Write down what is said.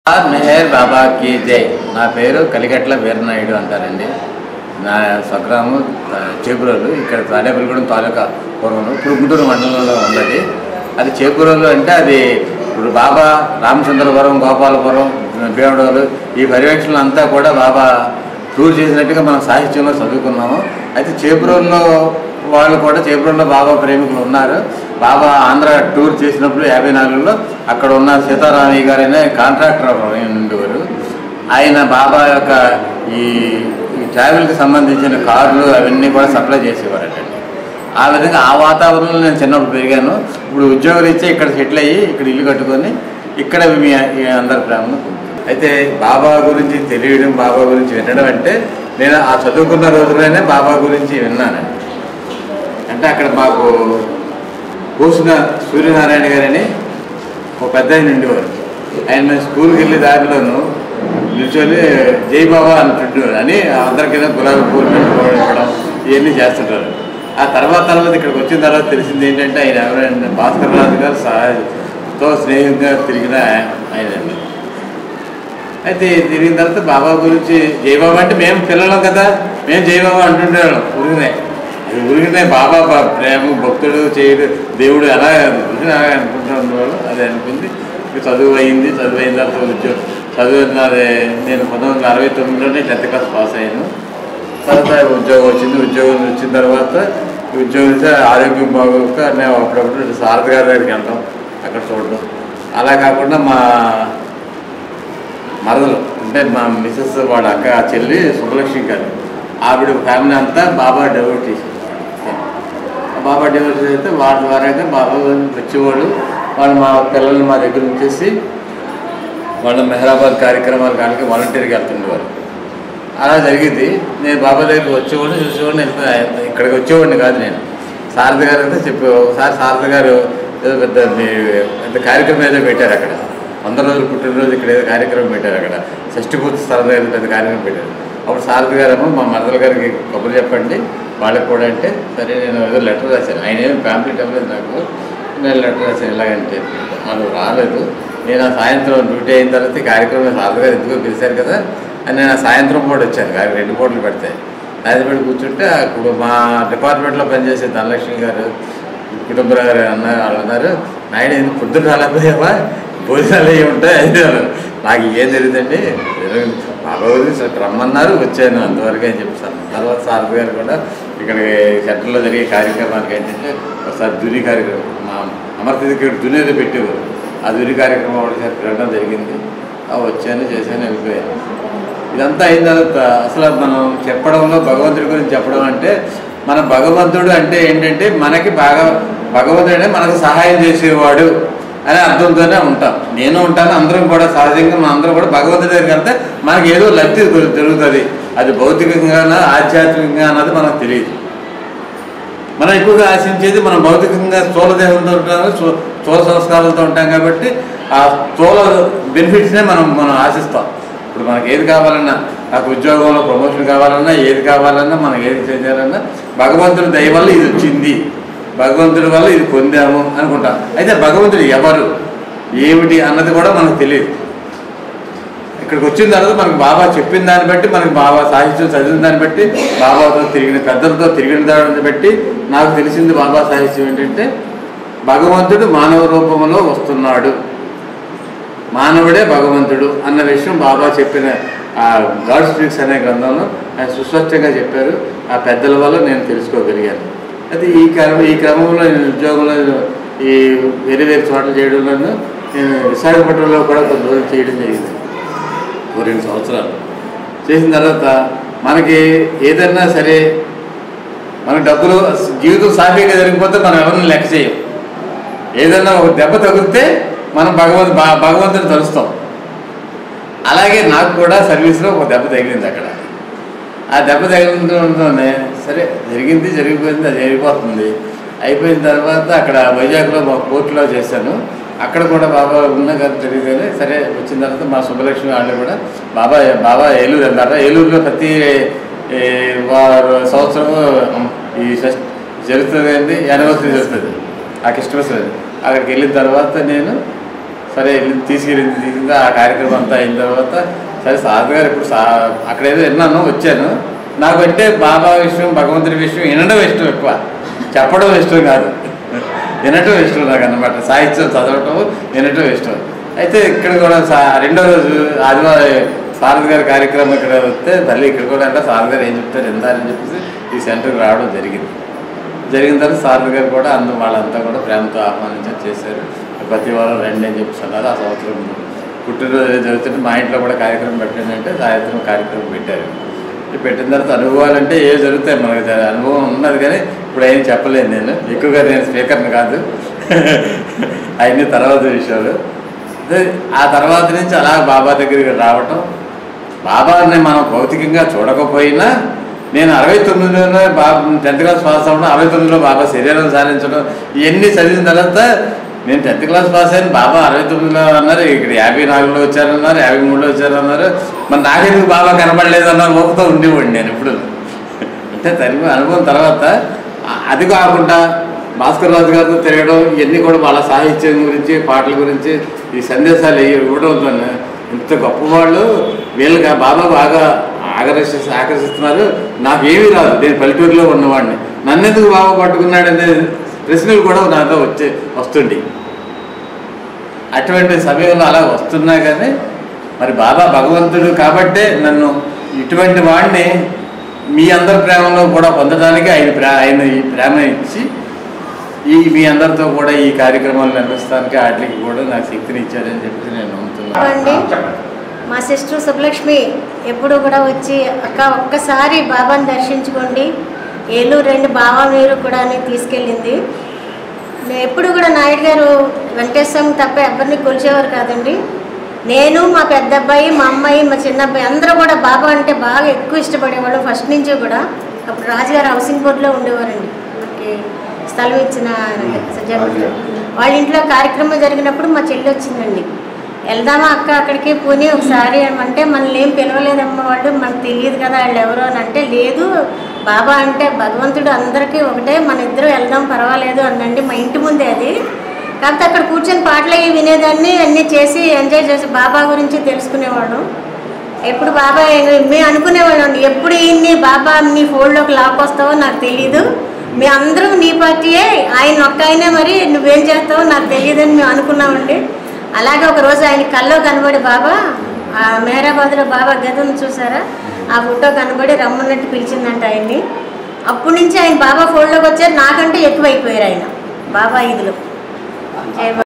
మెహర్ బాబాకి జై నా పేరు కలిగట్ల వీరనాయుడు అంటారండి నా స్వగ్రామం ఆ, చేపురోలు ఇక్కడ తాడేపల్లిగూడెం తాలూకా పూర్వంలో ఇప్పుడు గుంటూరు మండలంలో ఉన్నది అది చేపురోలు అంటే అది ఇప్పుడు బాబా రామచంద్రపురం గోపాలపురం భీమడోలు ఈ పర్యవేక్షణలు అంతా కూడా బాబా టూర్ చేసినట్టుగా మనం సాహిత్యంలో చదువుకున్నాము అయితే చేపురోల్లో వాళ్ళు కూడా చేపురంలో బాబా ప్రేమికులు ఉన్నారు బాబా ఆంధ్ర టూర్ చేసినప్పుడు యాభై నాలుగులో అక్కడ ఉన్న సీతారామయ్య గారు అనే కాంట్రాక్టర్ ఉండేవారు ఆయన బాబా యొక్క ఈ ఈ ట్రావెల్కి సంబంధించిన కార్లు అవన్నీ కూడా సప్లై చేసేవారటండి ఆ విధంగా ఆ వాతావరణంలో నేను చిన్నప్పుడు పెరిగాను ఇప్పుడు ఉద్యోగాలు ఇచ్చి ఇక్కడ సెటిల్ అయ్యి ఇక్కడ ఇల్లు కట్టుకొని ఇక్కడ మీ మీ అందరి ప్రేమను పొందుతున్నాను. అయితే బాబా గురించి తెలియడం బాబా గురించి వినడం అంటే నేను ఆ చదువుకున్న రోజుల్లోనే బాబా గురించి విన్నానండి అంటే అక్కడ మాకు కూసిన సూర్యనారాయణ గారని ఒక పెద్ద ఆయన ఉండేవారు ఆయన మేము స్కూల్కి వెళ్ళే దారిలోను నిల్చొని జై బాబా అంటుండేవారు అని అందరికీ గులాబీ పూలు పెట్టుకోవడం ఇవ్వడం ఇవన్నీ చేస్తుంటారు ఆ తర్వాత తర్వాత ఇక్కడికి వచ్చిన తర్వాత తెలిసింది ఏంటంటే ఆయన ఎవరైనా భాస్కర్ రాజు గారు సహాయతో స్నేహంగా తిరిగిన ఆయన అయితే తిరిగిన తర్వాత బాబా గురించి జయబాబా అంటే మేము పిల్లలం కదా మేము జయబాబా అంటుండేవాళ్ళం ఉరిగినే అది ఉరిగినే బాబా బా- ప్రేమ భక్తుడు చేయడు దేవుడు ఎలా ఉరిగిన అలా అనుకుంటూ ఉండేవాళ్ళు అది అనిపింది ఇక చదువు అయింది చదువు అయిన తర్వాత ఉద్యోగం చదువు అన్నది నేను పంతొమ్మిది వందల అరవై తొమ్మిదిలోనే టెన్త్ క్లాస్ పాస్ అయ్యాను తర్వాత ఉద్యోగం వచ్చింది ఉద్యోగం వచ్చిన తర్వాత ఈ ఉద్యోగం ఇస్తే ఆరోగ్యం బాగోక నేను అప్పుడప్పుడు సారథి గారి దగ్గరికి వెళ్తాం అక్కడ చూడడం అలా కాకుండా మా మరదలు అంటే మా మిసెస్ వాళ్ళ అక్క చెల్లి సుబ్బలక్ష్మి గారు ఆవిడ ఫ్యామిలీ అంతా బాబా డెవోట్ చేసేవారు బాబా డెవోట్ చేస్తే వాళ్ళ ద్వారాగా బాబా వచ్చేవాడు వాళ్ళు మా పిల్లల్ని మా దగ్గర ఉంచేసి వాళ్ళ మెహరాబాద్ కార్యక్రమాలు కానీ వాలంటీర్గా వెళ్తుండేవారు అలా జరిగింది నేను బాబా దగ్గరికి వచ్చేవాడిని చూసేవాడిని వెళ్ళిపోయి ఇక్కడికి వచ్చేవాడిని కాదు నేను శారద గారు అయితే చెప్పి ఒకసారి శారద గారు ఏదో పెద్ద మీ- పెద్ద కార్యక్రమం ఏదో పెట్టారు అక్కడ వంద రోజులు పుట్టినరోజు ఇక్కడ ఏదో కార్యక్రమం పెట్టారు అక్కడ షష్టి పూర్తి శారద గారు పెద్ద కార్యక్రమం పెట్టారు అప్పుడు శారద గారేమో మా మరదల గారికి కబురు చెప్పండి వాళ్ళకి కూడా అంటే సరే నేను ఏదో లెటర్ రాశాను ఆయన ఏమి ఫ్యామిలీ ఇవ్వలేదు నాకు నేను లెటర్ రాశాను ఇలాగంటే వాళ్ళు రాలేదు నేను ఆ సాయంత్రం డ్యూటీ అయిన తర్వాత ఈ కార్యక్రమం శారద గారు ఎందుకో పిలిచారు కదా అని నేను ఆ సాయంత్రం పూట వచ్చాను కానీ రెండు పూటలు పెడతాయి రాజపేట కూర్చుంటే అప్పుడు మా డిపార్ట్మెంట్లో పనిచేసే ధనలక్ష్మి గారు కుటుంబరావు గారు అన్న వాళ్ళు అన్నారు నాయుడు ఎందుకు పొద్దున్న రాలేకపోయావా భోజనాలు అవి ఉంటాయి అది అన్నారు. నాకు ఏం తెలియదండి బాబాబు రమ్మన్నారు వచ్చాను అంతవరకు అని చెప్పాను తర్వాత సారథి గారు కూడా ఇక్కడ సెంటర్లో జరిగే కార్యక్రమానికి ఏంటంటే ఒకసారి దుని కార్యక్రమం మా అమర్తికి దునేది పెట్టేవారు ఆ దుని కార్యక్రమం ఒకటిసారి పెట్టడం జరిగింది ఆ వచ్చాను చేశాను వెళ్ళిపోయాను ఇదంతా అయిన తర్వాత అసలు మనం చెప్పడంలో భగవంతుడి గురించి చెప్పడం అంటే మన భగవంతుడు అంటే ఏంటంటే మనకి బాగా భగవంతుడు అంటే మనకు సహాయం చేసేవాడు అనే అర్థంతోనే ఉంటాం నేను ఉంటాను అందరం కూడా సహజంగా మన అందరం కూడా భగవంతుడి దగ్గరికి వెళ్తే మనకి ఏదో లబ్ధి దొరు- దొరుకుతుంది అది భౌతికంగానా ఆధ్యాత్మికంగా అన్నది మనకు తెలియదు మనం ఎక్కువగా ఆశించేది మనం భౌతికంగా స్థూల దేహంతో ఉంటాం స్థూ- స్థూల సంస్కారాలతో ఉంటాం కాబట్టి ఆ స్థూల బెనిఫిట్స్నే మనం మనం ఆశిస్తాం ఇప్పుడు మనకి ఏది కావాలన్నా నాకు ఉద్యోగంలో ప్రమోషన్ కావాలన్నా ఏది కావాలన్నా మనం ఏది చేయాలన్నా భగవంతుడి దయ వల్ల ఇది వచ్చింది భగవంతుడి వల్ల ఇది పొందాము అనుకుంటాం అయితే భగవంతుడు ఎవరు ఏమిటి అన్నది కూడా మనకు తెలియదు ఇక్కడికి వచ్చిన తర్వాత మనకు బాబా చెప్పిన దాన్ని బట్టి మనకి బాబా సాహిత్యం చదివిన దాన్ని బట్టి బాబాతో తిరిగిన పెద్దలతో తిరిగిన దాన్ని బట్టి నాకు తెలిసింది బాబా సాహిత్యం ఏంటంటే భగవంతుడు మానవ రూపంలో వస్తున్నాడు మానవుడే భగవంతుడు అన్న విషయం బాబా చెప్పిన ఆ గాడ్ స్పీక్స్ అనే గ్రంథంలో ఆయన సుస్పష్టంగా చెప్పారు ఆ పెద్దల వల్ల నేను తెలుసుకోగలిగాను అయితే ఈ క్రమం ఈ క్రమంలో నేను ఉద్యోగంలో ఈ వేరే వేరే చోట్ల చేయడంలో నేను విశాఖపట్నంలో కూడా కొంత రోజులు చేయడం జరిగింది ఓ రెండు సంవత్సరాలు చేసిన తర్వాత మనకి ఏదన్నా సరే మనకి డబ్బులు జీవితం సాఫీగా జరిగిపోతే మనం ఎవరిని లెక్క చేయం ఏదన్నా ఒక దెబ్బ తగిలితే మనం భగవంతు భ- భగవంతుని తలుస్తాం అలాగే నాకు కూడా సర్వీస్లో ఒక దెబ్బ తగిలింది అక్కడ ఆ దెబ్బ తగిలింటూనే సరే జరిగింది జరిగిపోయింది అది జరిగిపోతుంది అయిపోయిన తర్వాత అక్కడ వైజాగ్లో మా కోర్టులో చేశాను అక్కడ కూడా బాబా ఉన్న కదా తెలియదు సరే వచ్చిన తర్వాత మా సుబ్బలక్ష్మి వాళ్ళు కూడా బాబా బాబా ఏలూరు అన్నారా ఏలూరులో ప్రతి ఏ, వారు సంవత్సరం ఈ షష్ఠ జరుగుతుంది ఏంటి యానివర్సరీ జరుగుతుంది ఆ క్రిస్మస్ రోజు అక్కడికి వెళ్ళిన తర్వాత నేను సరే వెళ్ళి తీసుకెళ్ళింది తీసుకుంది ఆ కార్యక్రమం అంతా అయిన తర్వాత సరే సార్ గారు ఇప్పుడు సా అక్కడ ఏదో విన్నాను వచ్చాను నాకు అంటే బాబా విషయం భగవంతుడి విషయం వినడం ఇష్టం ఎక్కువ చెప్పడం ఇష్టం కాదు వినటం ఇష్టం నాకు అన్నమాట సాహిత్యం చదవటం వినటం ఇష్టం అయితే ఇక్కడ కూడా సా రెండో రోజు ఆదివారం సారథి గారి కార్యక్రమం ఇక్కడ వస్తే తల్లి ఇక్కడ కూడా అంటే సారథి గారు ఏం చెప్తారు విందారని చెప్పేసి ఈ సెంటర్కి రావడం జరిగింది జరిగిన తర్వాత సారథి గారు కూడా అందు వాళ్ళంతా కూడా ప్రేమతో ఆహ్వానించి చేశారు ప్రతి వారం రండి అని చెప్పేసి అన్నారు ఆ సంవత్సరం పుట్టినరోజు జరుగుతుంటే మా ఇంట్లో కూడా కార్యక్రమం పెట్టండి అంటే సాయంత్రం కార్యక్రమం పెట్టారు ఈ పెట్టిన తర్వాత అనుభవాలు అంటే ఏ జరుగుతాయి మనకు జర- అనుభవం ఉన్నది కానీ ఇప్పుడు ఏం చెప్పలేను నేను ఎక్కువగా నేను స్పీకర్ని కాదు అవన్నీ తర్వాత విషయాలు అదే ఆ తర్వాత నుంచి అలా బాబా దగ్గరికి రావటం బాబాని మనం భౌతికంగా చూడకపోయినా నేను అరవై తొమ్మిదిలోనే బాబా టెన్త్ క్లాస్ పాస్ అవ్వడం అరవై తొమ్మిదిలో బాబా శరీరం సాధించడం ఇవన్నీ చదివిన తర్వాత నేను టెన్త్ క్లాస్ పాస్ అయిన బాబా అరవై తొమ్మిదిలో అన్నారు ఇక్కడ యాభై నాలుగులో వచ్చారన్నారు యాభై మూడులో వచ్చారన్నారు మరి నాకెందుకు బాబా కనబడలేదు అన్న ఊపుతో ఉండేవాడిని నేను ఇప్పుడు అంటే తరిమి అనుభవం తర్వాత ఆ- అది కాకుండా భాస్కర్ రాజు గారితో తిరగడం ఇవన్నీ కూడా వాళ్ళ సాహిత్యం గురించి పాటల గురించి ఈ సందేశాలు ఇవ్వడం వల్ల ఇంత గొప్పవాళ్ళు వీళ్ళకి ఆ బాబా బాగా ఆకర్షి ఆకర్షిస్తున్నారు నాకేమీ రాదు నేను పల్లెటూరులో ఉన్నవాడిని నన్నెందుకు బాబా పట్టుకున్నాడనే ప్రశ్నలు కూడా నాతో వచ్చే వస్తుండే అటువంటి సమయంలో అలా వస్తున్నా కానీ మరి బాబా భగవంతుడు కాబట్టే నన్ను ఇటువంటి వాడిని మీ అందరి ప్రేమలో కూడా పొందడానికి ఆయన ప్రే ఆయన ఈ ప్రేమ ఇచ్చి ఈ మీ అందరితో కూడా ఈ కార్యక్రమాలు నిర్వహిస్తానికి వాటికి కూడా నాకు శక్తిని ఇచ్చారని చెప్పి నేను అండి. నమ్ముతున్నాను మా సిస్టర్ సుబ్బలక్ష్మి ఎప్పుడు కూడా వచ్చి అక్క ఒక్కసారి బాబాని దర్శించుకోండి ఏలూరు రెండు బాబా మీరు కూడా అని తీసుకెళ్ళింది నేను ఎప్పుడు కూడా నాయుడు గారు వెంకటేశ్వరం తప్ప ఎవరిని కొలిచేవారు కాదండి నేను మా పెద్ద అబ్బాయి మా అమ్మాయి మా చిన్న అబ్బాయి అందరూ కూడా బాబా అంటే బాగా ఎక్కువ ఇష్టపడేవాళ్ళు ఫస్ట్ నుంచి కూడా అప్పుడు రాజుగారు హౌసింగ్ బోర్డులో ఉండేవారండి మనకి స్థలం ఇచ్చిన జగన్ వాళ్ళ ఇంట్లో కార్యక్రమం జరిగినప్పుడు మా చెల్లి వచ్చిందండి వెళ్దామా అక్క అక్కడికి పోనీ ఒకసారి అంటే మనల్ని ఏం పిలవలేదమ్మ వాళ్ళు మనకు తెలియదు కదా వాళ్ళు ఎవరు అని అంటే లేదు బాబా అంటే భగవంతుడు అందరికీ ఒకటే మన ఇద్దరు వెళ్దాం పర్వాలేదు అనండి మా ఇంటి ముందే అది కాకపోతే అక్కడ కూర్చొని పాటలు అవి వినేదాన్ని అన్నీ చేసి ఎంజాయ్ చేసి బాబా గురించి తెలుసుకునేవాళ్ళం ఎప్పుడు బాబా మేము అనుకునేవాళ్ళం ఎప్పుడు ఈయన్ని బాబా నీ ఫోల్డ్లోకి లాక్కొస్తావో నాకు తెలియదు మీ అందరూ నీ పార్టీయే ఆయన ఒక్క ఆయనే మరి నువ్వేం చేస్తావో నాకు తెలియదని మేము అనుకున్నామండి అలాగే ఒక రోజు ఆయన కల్లో కనబడి బాబా ఆ మెహరాబాద్లో బాబా గదను చూసారా ఆ ఫోటో కనబడి రమ్మన్నట్టు పిలిచిందంట ఆయన్ని అప్పటి నుంచి ఆయన బాబా ఫోల్డ్లోకి వచ్చారు నాకంటే ఎక్కువైపోయారు ఆయన బాబా ఇదిలో జై బాబా.